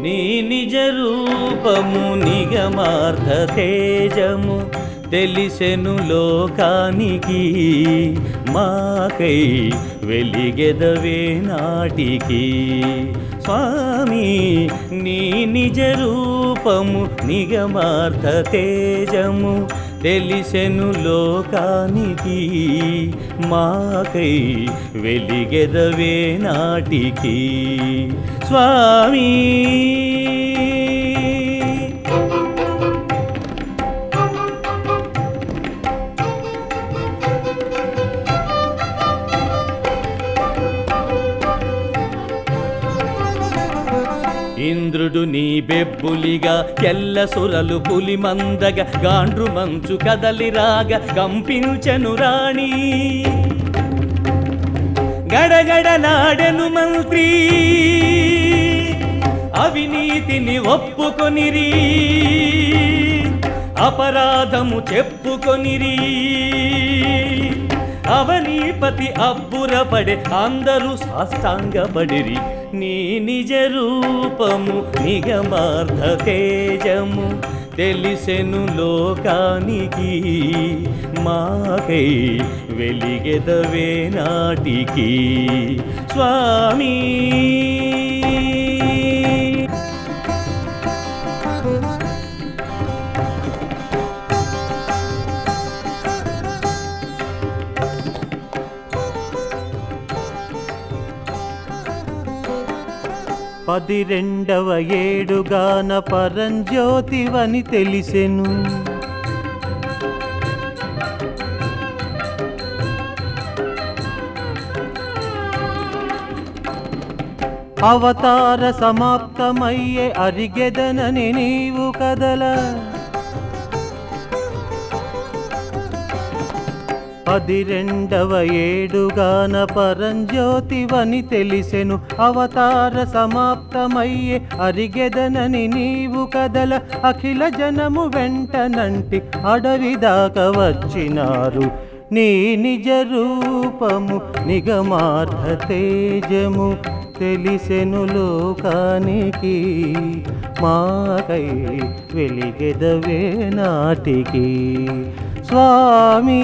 నీ నిజ రూపము నిగమార్థ తేజము తెలిసెను లోకానికి మాకై వెలిగెదవే నాటికి స్వామి నీ నిజ రూపము నిగమార్థ తేజము తెలిసెను లోకానికి మాకై వెలిగెదవే నాటికి స్వామి ఇంద్రుడు నీ బెబ్బులిగా ఎల్ల సురలు పులి మందగా గాండ్రు మంచు కదలిరాగా కంపించెను రాణి గడగడలాడెను మంత్రి అవినీతిని ఒప్పుకొనిరి అపరాధము చెప్పుకొనిరి అవనీపతి అబ్బురపడే అందరూ సాష్టాంగపడిరి నీ నిజ రూపము నిగమార్థ తేజము తెలిసెను లోకానికి మాకై వెలిగెదవే నాటికి స్వామి పది రెండవ ఏడుగాన పరంజ్యోతివని తెలిసెను అవతార సమాప్తమయ్యే అరిగెదనని నీవు కదల పది రెండవ ఏడుగాన పరంజ్యోతివని తెలిసెను అవతార సమాప్తమయ్యే అరిగెదనని నీవు కదల అఖిల జనము వెంటనంటి అడవి దాకా వచ్చినారు నీ నిజ రూపము నిగమార్థ తేజము తెలిసెను లోకానికి మాకై వెలిగెదవే నాటికి స్వామి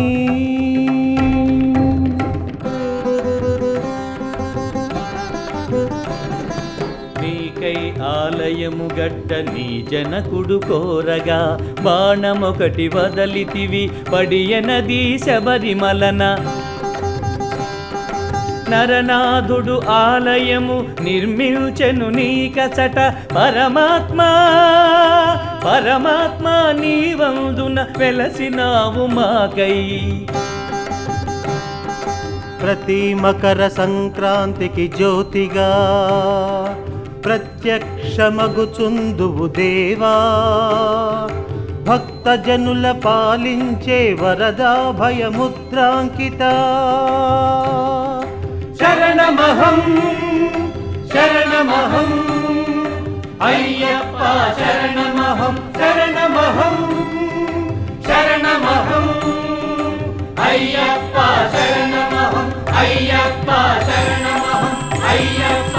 నీకై ఆలయము గట్ట నీ జనకుడు కోరగా బాణమొకటి వదలితివి పడియనది శబరిమలన నరనాథుడు ఆలయము నిర్మించెను నీకచట పరమాత్మ పరమాత్మ నీ వందున వెలసినావు మాకై ప్రతి మకర సంక్రాంతికి జ్యోతిగా ప్రత్యక్షమగుచుందువు దేవా భక్త జనుల పాలించే వరదా భయముద్రాంకిత శరణమహం శరణమహం అయ్యప్ప శరణమహం శరణమహం శరణమహం అయ్యప్ప శరణమహం అయ్యప్ప శరణమహం అయ్యప్ప